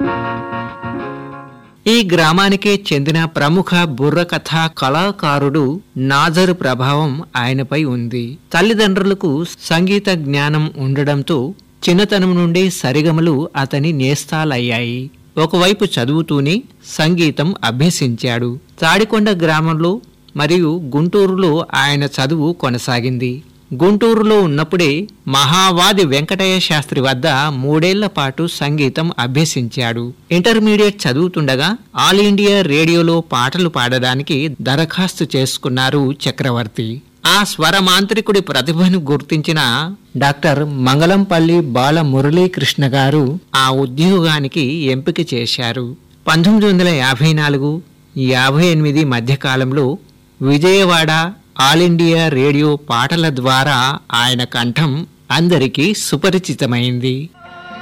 ఈ గ్రామానికే చెందిన ప్రముఖ బుర్రకథ కళాకారుడు నాజరు ప్రభావం ఆయనపై ఉంది తల్లిదండ్రులకు సంగీత జ్ఞానం ఉండడంతో చిన్నతనం నుండి సరిగమలు అతని నేస్తాలయ్యాయి ఒకవైపు చదువుతూనే సంగీతం అభ్యసించాడు తాడికొండ గ్రామంలో మరియు గుంటూరులో ఆయన చదువు కొనసాగింది గుంటూరులో ఉన్నప్పుడే మహావాది వెంకటయ్య శాస్త్రి వద్ద మూడేళ్ల పాటు సంగీతం అభ్యసించాడు ఇంటర్మీడియట్ చదువుతుండగా ఆల్ ఇండియా రేడియోలో పాటలు పాడడానికి దరఖాస్తు చేసుకున్నారు చక్రవర్తి ఆ స్వరమాంత్రికుడి ప్రతిభను గుర్తించిన డాక్టర్ మంగళంపల్లి బాల మురళీకృష్ణ గారు ఆ ఉద్యోగానికి ఎంపిక చేశారు పంతొమ్మిది వందల యాభై నాలుగు యాభై ఎనిమిది మధ్యకాలంలో విజయవాడ ఆల్ ఇండియా రేడియో పాటల ద్వారా ఆయన కంఠం అందరికీ సుపరిచితమైంది